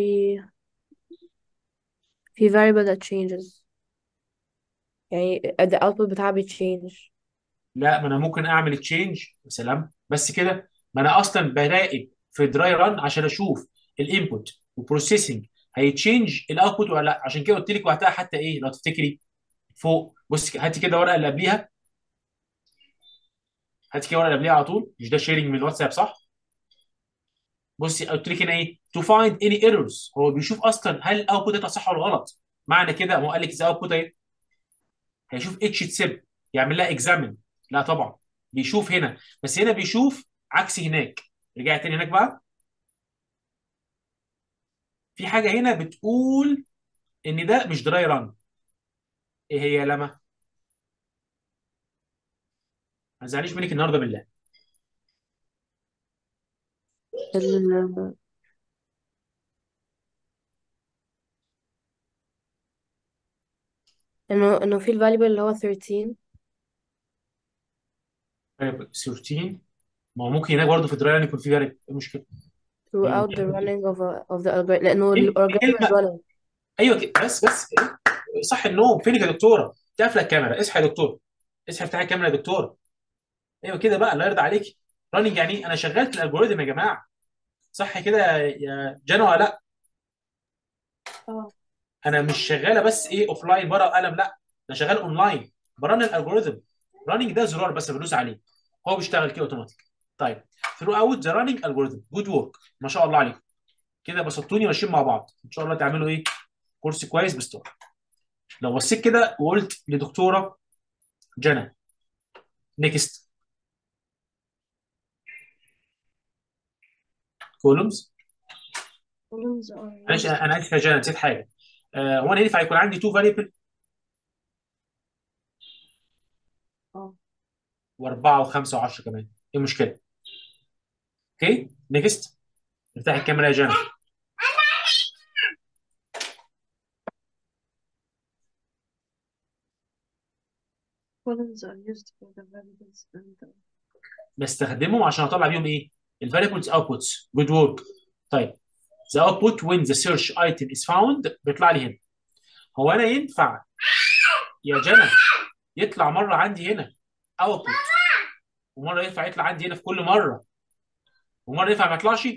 [SPEAKER 2] في variable that changes يعني the output بتاعها بيتشينج
[SPEAKER 1] لا ما انا ممكن اعمل تشينج سلام بس كده ما انا اصلا براقب في دراي ران عشان اشوف الانبوت والبروسيسنج هيتشينج الاوتبوت ولا لا عشان كده قلت لك وقتها حتى ايه لو تفتكري فوق بصي هاتي كده ورقه اللي قبليها هاتي كده ورقه اللي قبليها على طول مش ده شيرنج من الواتساب صح بصي قلت لك هنا ايه تو فايند اني ايرورز هو بيشوف اصلا هل الاوتبوت ده صح ولا غلط معنى كده هو قال لك ازاي اوتبوت ايه هيشوف اتش تسيب يعمل لها اكزامن لا طبعا بيشوف هنا بس هنا بيشوف عكس هناك رجعت تاني هناك بقى في حاجه هنا بتقول ان ده مش دراي ران ايه هي يا لما ما تزعليش منك النهارده بالله
[SPEAKER 2] ال انه انه في الفاليبل اللي هو 13
[SPEAKER 1] 13 ما هو ممكن هناك برضه في دراي ران يكون في فارق ايه المشكله
[SPEAKER 2] throughout the running of a, of the algorithm لانه
[SPEAKER 1] ايه
[SPEAKER 2] الالجوريثم is
[SPEAKER 1] كلمه
[SPEAKER 2] running
[SPEAKER 1] ايوه كده بس بس إيه؟ صح النوم فينك يا دكتوره تقفل الكاميرا اصحى يا دكتور اصحى افتحي الكاميرا يا دكتوره ايوه كده بقى الله يرضى عليك راننج يعني انا شغلت الالجوريثم يا جماعه صح كده يا يا جنى ولا لا
[SPEAKER 3] اه
[SPEAKER 1] انا مش شغاله بس ايه اوف لاين ورقه وقلم لا انا شغال اونلاين برن الالجوريثم راننج ده زرار بس بدوس عليه هو بيشتغل كده اوتوماتيك طيب ثرو اوت ذا راننج الجوريثم جود ورك ما شاء الله عليكم كده بسطتوني ماشيين مع بعض ان شاء الله تعملوا ايه كورس كويس بستار لو بصيت كده وقلت لدكتوره جنى نيكست كولومز
[SPEAKER 3] columns are
[SPEAKER 1] معلش
[SPEAKER 3] used
[SPEAKER 1] انا أنا اسف يا جنى نسيت حاجه آه، هو انا ينفع يكون عندي تو فاريبل
[SPEAKER 3] اه
[SPEAKER 1] واربعه وخمسه وعشره كمان ايه المشكله؟ اوكي نيكست افتح الكاميرا يا جنى
[SPEAKER 3] columns are used for the variables and the
[SPEAKER 1] بستخدمهم عشان اطلع بيهم ايه؟ الفاريبلز اوتبوتس جود ورك طيب the output when the search item is found بيطلع لي هنا هو انا ينفع يا جنى يطلع مره عندي هنا اوتبوت ومره ينفع يطلع عندي هنا في كل مره ومره ينفع ما يطلعش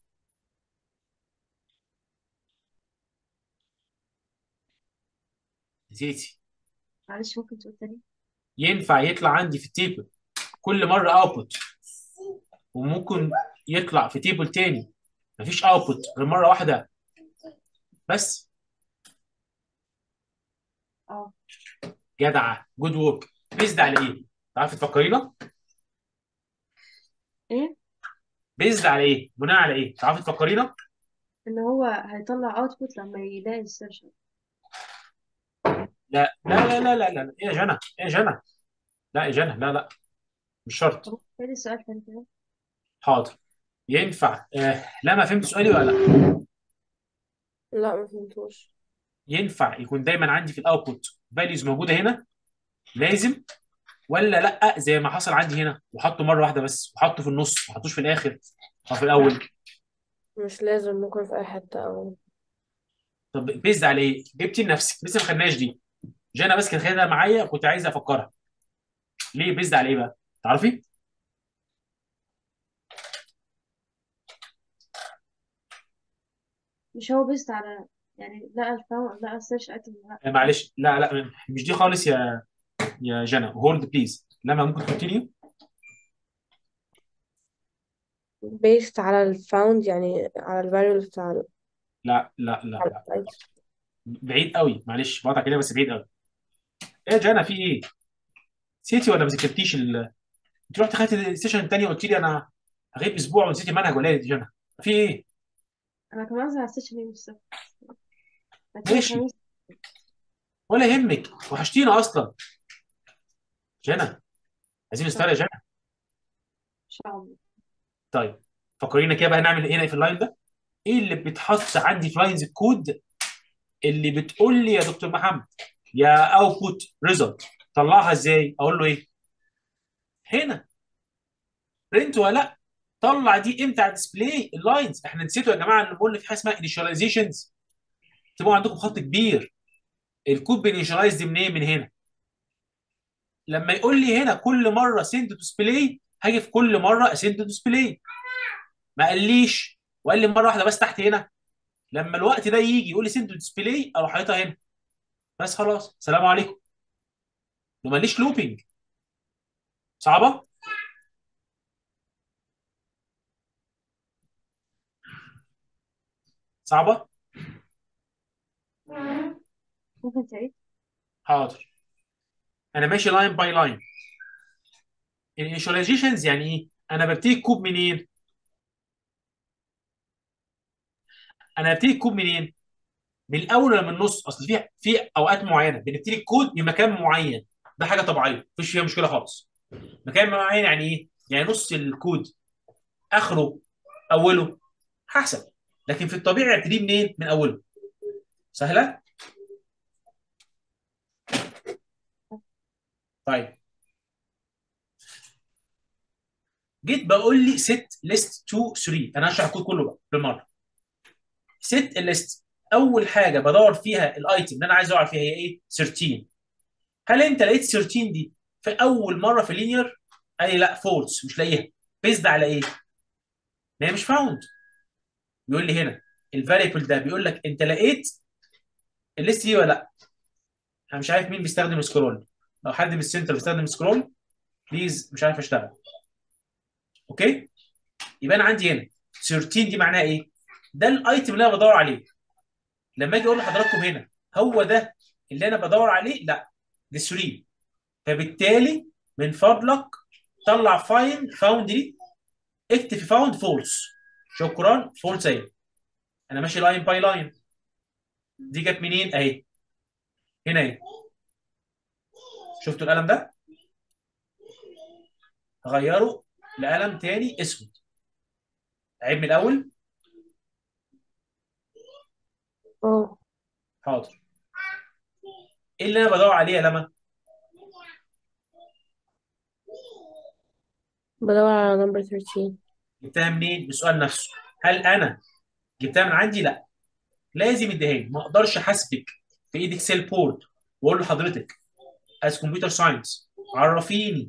[SPEAKER 1] نسيتي
[SPEAKER 3] معلش ممكن تقول تاني
[SPEAKER 1] ينفع يطلع عندي في التيبل كل مره اوتبوت وممكن يطلع في تيبل تاني مفيش اوتبوت غير مره واحده بس
[SPEAKER 3] اه
[SPEAKER 1] جدعه جود ورك بيزد على ايه؟ تعرفي تفكرينا؟
[SPEAKER 3] ايه
[SPEAKER 1] بيزد على ايه؟ بناء على ايه؟ تعرفي تفكرينا؟
[SPEAKER 3] ان هو هيطلع اوتبوت لما يلاقي السيرش
[SPEAKER 1] لا لا لا لا لا لا ايه يا جنى؟ ايه يا جنى؟ لا يا جنى لا لا مش شرط
[SPEAKER 3] طب تاني السؤال تاني كده
[SPEAKER 1] حاضر ينفع آه لا ما فهمت سؤالي ولا لا
[SPEAKER 2] لا ما فهمتوش
[SPEAKER 1] ينفع يكون دايما عندي في الاوتبوت فاليوز موجوده هنا لازم ولا لا زي ما حصل عندي هنا وحطه مره واحده بس وحطه في النص ما حطوش في الاخر او في الاول
[SPEAKER 2] مش لازم ممكن في أي حتة أو
[SPEAKER 1] طب بيزد على ايه؟ جبتي لنفسك لسه ما خدناش دي جانا بس كانت خدها معايا كنت عايز افكرها ليه بيزد على ايه بقى؟ تعرفي؟
[SPEAKER 3] مش هو بيست على يعني لقى الفاون لقى السيرش ايتم لا
[SPEAKER 1] آه، معلش لا لا مش دي خالص يا يا جنى هولد بليز لما ممكن تكونتينيو
[SPEAKER 2] based على ال found يعني على ال variable بتاع ال
[SPEAKER 1] لا لا لا
[SPEAKER 2] على
[SPEAKER 1] لا
[SPEAKER 2] ال
[SPEAKER 1] بعيد قوي معلش بقطع كده بس بعيد قوي ايه يا جنى في ايه؟ نسيتي ولا ما ذاكرتيش ال... انت رحت خدت السيشن الثانيه وقلت لي انا هغيب اسبوع ونسيتي المنهج ولا ايه يا جنى؟ في ايه؟
[SPEAKER 3] انا كمان قصدي على السيرش يوم السبت هتيجي
[SPEAKER 1] ماشي
[SPEAKER 3] الخميس
[SPEAKER 1] ولا يهمك وحشتينا اصلا جنى عايزين نستاهل يا جنى
[SPEAKER 3] ان شاء الله
[SPEAKER 1] طيب فكرينا كده بقى هنعمل ايه هنا في اللاين ده؟ ايه اللي بيتحط عندي في لاينز الكود اللي بتقول لي يا دكتور محمد يا اوتبوت ريزلت طلعها ازاي؟ اقول له ايه؟ هنا برنت ولا لا؟ طلع دي امتى على الديسبلاي اللاينز احنا نسيتوا يا جماعه ان بقول في حاجه اسمها انيشاليزيشنز تبقوا عندكم خط كبير الكود بينيشالايز دي منين؟ من هنا لما يقول لي هنا كل مره سند تو ديسبلاي هاجي في كل مره اسند تو ديسبلاي ما قاليش وقال لي مره واحده بس تحت هنا لما الوقت ده يجي يقول لي سند تو ديسبلاي اروح حاططها هنا بس خلاص سلام عليكم وما ليش لوبينج صعبه صعبه
[SPEAKER 3] ممكن تعيد
[SPEAKER 1] حاضر انا ماشي لاين باي لاين الانيشاليزيشنز يعني ايه انا ببتدي الكوب منين انا ببتدي الكوب منين من الاول ولا من النص اصل في في اوقات معينه بنبتدي الكود من مكان معين ده حاجه طبيعيه مفيش فيها مشكله خالص مكان معين يعني ايه يعني نص الكود اخره اوله حسب لكن في الطبيعي ابتدي منين من اوله سهله طيب جيت بقول لي ست ليست 2 3 انا هشرح الكود كله بقى بالمره ست الليست اول حاجه بدور فيها الايتم اللي انا عايز ادور فيها هي ايه 13 هل انت لقيت 13 دي في اول مره في لينير قال لي لا فولس مش لاقيها بيزد على ايه ما هي مش فاوند بيقول لي هنا الفاريبل ده بيقول لك انت لقيت الليست دي ولا لا انا مش عارف مين بيستخدم سكرول لو حد من السنتر بيستخدم سكرول بليز مش عارف اشتغل اوكي يبقى انا عندي هنا 13 دي معناها ايه ده الايتم اللي انا بدور عليه لما اجي اقول لحضراتكم هنا هو ده اللي انا بدور عليه لا ده 3 فبالتالي من فضلك طلع فاين فاوند دي اكتب في فاوند فولس شكرا فولس اهي انا ماشي لاين باي لاين دي جت منين اهي هنا اهي شفتوا القلم ده هغيره لقلم تاني اسود عيب من الاول
[SPEAKER 2] اه
[SPEAKER 1] حاضر ايه اللي انا بدور عليه يا لما
[SPEAKER 2] بدور على number 13
[SPEAKER 1] جبتها منين بسؤال نفسه هل انا جبتها من عندي لا لازم يديها لي ما اقدرش احاسبك في ايد اكسل بورد واقول له حضرتك از كمبيوتر ساينس عرفيني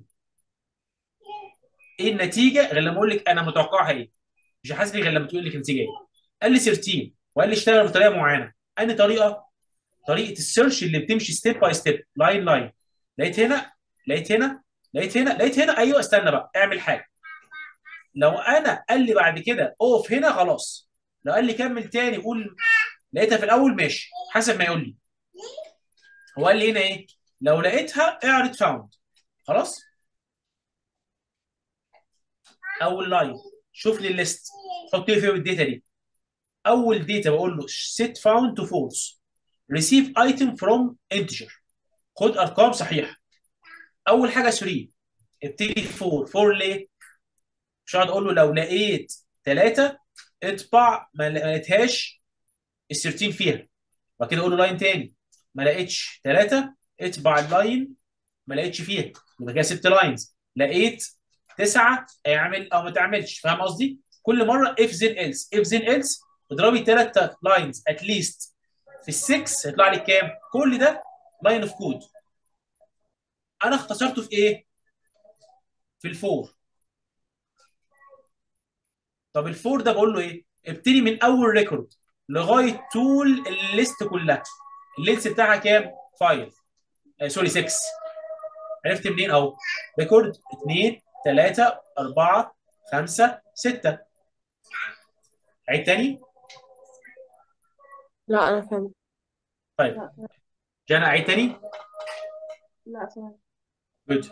[SPEAKER 1] ايه النتيجه غير لما اقول لك انا متوقعها ايه مش هحاسبك غير لما تقول لك النتيجه ايه قال لي 13 وقال لي اشتغل بطريقه معينه انهي طريقه طريقه السيرش اللي بتمشي ستيب باي ستيب لاين لاين لقيت هنا لقيت هنا لقيت هنا لقيت هنا ايوه استنى بقى اعمل حاجه لو انا قال لي بعد كده اقف هنا خلاص لو قال لي كمل تاني قول لقيتها في الاول ماشي حسب ما يقول لي هو قال لي هنا ايه لو لقيتها اعرض فاوند خلاص اول لاين شوف لي الليست حط لي فيها الداتا دي اول داتا بقول له set found to false receive item from integer خد ارقام صحيحه اول حاجه 3 ابتدي 4 4 ليه مش هقعد اقول له لو لقيت 3 اطبع ما لقيتهاش ال 13 فيها وبعد كده اقول له لاين تاني ما لقيتش 3 اطبع اللاين ما لقيتش فيها يبقى كده ست لاينز لقيت 9 اعمل او ما تعملش فاهم قصدي؟ كل مره if then else if then else اضربي ثلاث لاينز اتليست في السكس هيطلع لي كام؟ كل ده لاين اوف كود انا اختصرته في ايه؟ في الفور طب الفور ده بقول له ايه؟ ابتدي من اول ريكورد لغايه طول الليست كلها الليست بتاعها كام؟ 5 آه سوري 6 عرفت منين اهو ريكورد 2 3 4 5 6 عيد تاني
[SPEAKER 2] لا أنا فهمت
[SPEAKER 1] طيب
[SPEAKER 3] لا
[SPEAKER 1] جانا عيد تاني
[SPEAKER 3] لا ثواني
[SPEAKER 1] جود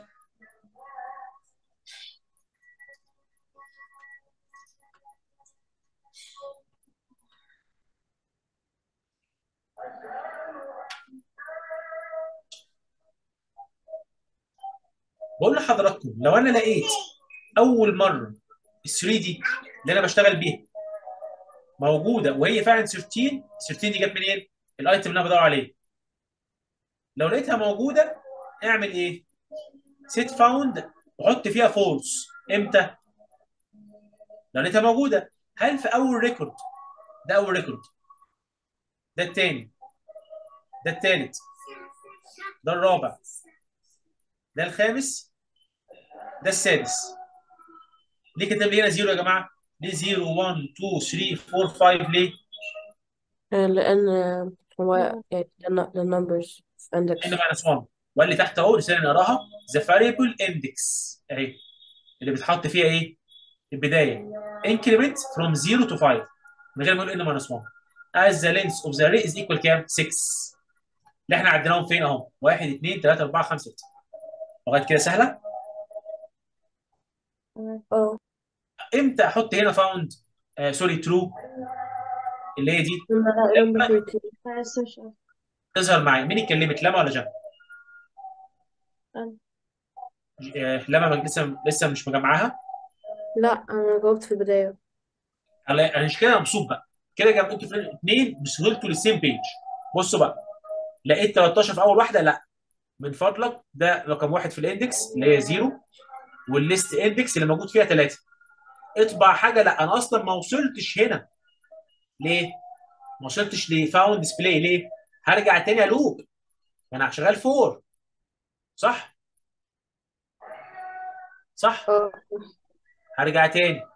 [SPEAKER 1] بقول لحضراتكم لو انا لقيت اول مره ال 3 دي اللي انا بشتغل بيها موجوده وهي فعلا 13 13 دي جت منين؟ الايتم اللي انا بدور عليه لو لقيتها موجوده اعمل ايه؟ سيت فاوند وحط فيها فولس امتى؟ لو لقيتها موجوده هل في اول ريكورد ده اول ريكورد ده الثاني ده الثالث ده الرابع ده الخامس ده السادس ليه كتب لي هنا زيرو يا جماعه؟ ليه 0 1 2 3 4 5 ليه؟
[SPEAKER 2] آه، لأن آه، هو يعني the the numbers في index
[SPEAKER 1] ان ماينس 1 وقال لي تحت اهو لسه نقراها ذا فاريبل اندكس اهي اللي بتحط فيها ايه؟ البدايه increment from 0 to 5 من غير ما اقول ان ماينس 1 as the length of the array is equal كام؟ 6 اللي احنا عديناهم فين اهو 1 2 3 4 5 6 لغايه كده سهله
[SPEAKER 3] تمام
[SPEAKER 2] اه
[SPEAKER 1] امتى احط هنا فاوند آه سوري ترو اللي هي دي
[SPEAKER 2] لما لا
[SPEAKER 1] لما
[SPEAKER 2] number 13
[SPEAKER 3] مع السيرش اه
[SPEAKER 1] تظهر معايا مين اتكلمت لما ولا جنى؟
[SPEAKER 3] أنا
[SPEAKER 1] آه لما ما- لسه لسه مش مجمعاها
[SPEAKER 2] لا أنا جاوبت في البداية
[SPEAKER 1] انا انا مش كده مبسوط بقى كده جمعت في الاثنين بسهولته للسيم بيج بصوا بقى لقيت 13 في اول واحده لا من فضلك ده رقم واحد في الاندكس اللي هي زيرو والليست اندكس اللي موجود فيها ثلاثه اطبع حاجه لا انا اصلا ما وصلتش هنا ليه؟ ما وصلتش لفاوند ديسبلاي ليه؟ هرجع تاني الوب انا شغال فور صح؟ صح؟
[SPEAKER 2] اه
[SPEAKER 1] هرجع تاني